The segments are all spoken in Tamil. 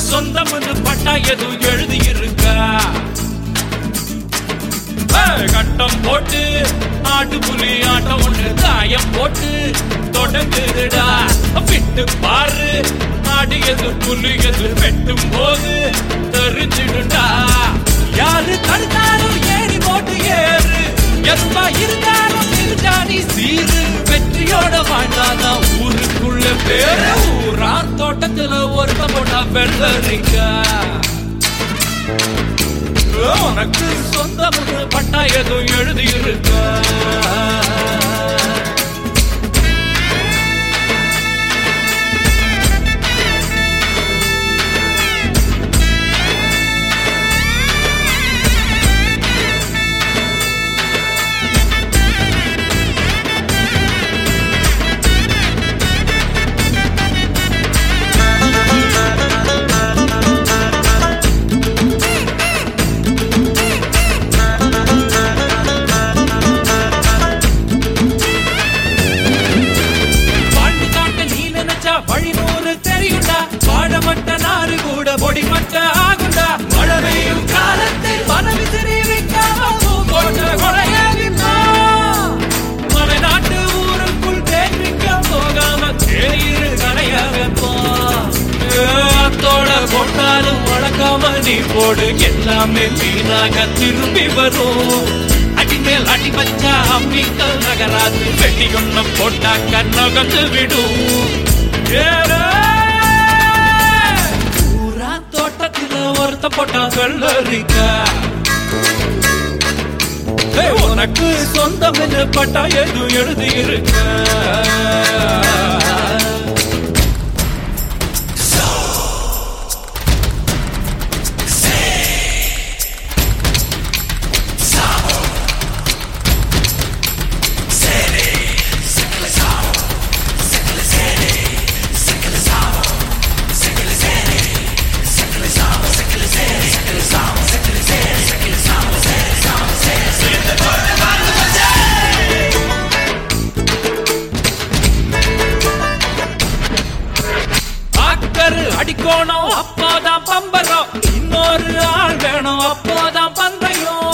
சொந்தம்னு பட்டா எதுவும் எழுதி இருக்கா கட்டம் போட்டு ஆட்டு புலி ஆட்டம் ஒன்று காயம் போட்டு தொடங்குதுடா விட்டு பாரு ஆடியது புலியது வெட்டும் போது தெரிஞ்சிடுடா யாரு தடுத்தாலும் ஏறி போட்டு ஏறு எதுவா இருந்தாலும் இருக்காடி சீரு வெற்றியோட வாழ்ந்தாதான் ஊருக்குள்ள பேரு ஊரா தோட்டத்துல ஒருத்த போட்டா வெள்ளரிக்கா உனக்கு சொந்த பட்டா எதுவும் எழுதி இருக்கா வாழ்ந்து காட்ட நீ நினைச்சா வழி நூறு தெரியுண்டா வாழமட்ட நாறு கூட பொடிமட்ட ஆகுண்டா மழை பெய்யும் காலத்தில் மனவி தெரிவிக்காம பூ போட்ட கொலையாகின்றா மலை நாட்டு ஊருக்குள் தேர்விக்க போகாம தேயிரு கடையாகப்போ அத்தோட போட்டாலும் வழக்காம நீ போடு எல்லாமே வீணாக திரும்பி வரும் அடிமேல் அடி வச்சா அம்மிக்கல் நகராது வெட்டி ஒண்ணு போட்டா கண்ணகத்து விடும் ஏலே! ஊரா தோட்டத்துல ஒருத்த போட்டா வெள்ளரிக்கா ஏய், உனக்கு சொந்தம் பட்டா எதுவும் எழுதி இருக்க அக்கரு அடிக்கோணும் அப்போதான் பம்பரம் இன்னொரு ஆள் வேணும் அப்போதான் பந்தயம்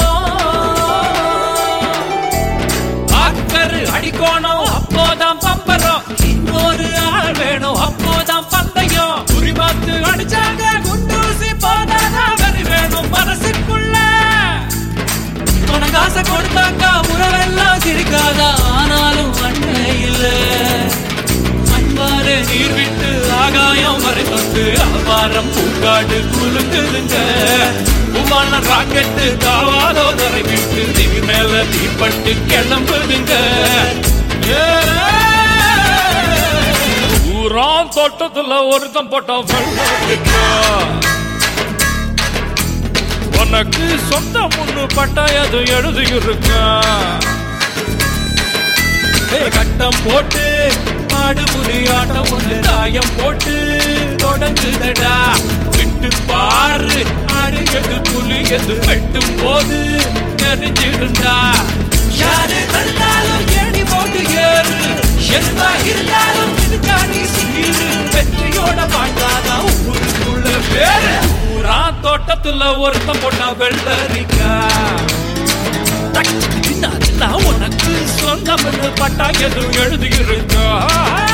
அக்கரு அடிக்கோணும் அப்போதான் பம்பரம் இன்னொரு ஆள் வேணும் அப்போதான் பந்தயம் குறி பார்த்து அடிச்சாங்க குண்டூசி போதாதான் வெறி வேணும் மனசுக்குள்ள உனக்கு ஆசை கொடுத்தாங்க உறவெல்லாம் சிரிக்காதா ஆனாலும் அண்ணே இல்ல அன்பாறு நீர் விட்டு ஆகாயம் வரை தொட்டு அபாரம் பூக்காடு குலுங்குதுங்க உமான ராக்கெட்டு காவாதோதரை விட்டு திவி மேல தீப்பட்டு கிளம்புதுங்க ஊரான் தோட்டத்துல ஒருத்தன் போட்டான் உனக்கு சொந்த முன்னு பட்டாயது எழுதி இருக்கா கட்டம் போட்டு ஆடு புலி ஆட்டம் ஒன்று தாயம் போட்டு தொடங்குதடா விட்டு பாரு ஆடு எது புலி எது வெட்டும் போது தெரிஞ்சிருந்தா யாரு தந்தாலும் ஏணி போட்டு ஏறு எதுவா இருந்தாலும் இதுக்காண்டி சீரு வெற்றியோட வாழ்ந்தாதான் ஊருக்குள்ள பேரு ஊரா தோட்டத்துல ஒருத்தன் போட்டா வெள்ளரிக்கா டக், தின்னா, தின்னா, உனக்கு சொந்தம் பட்டா எதுவும் எழுதி இருக்கா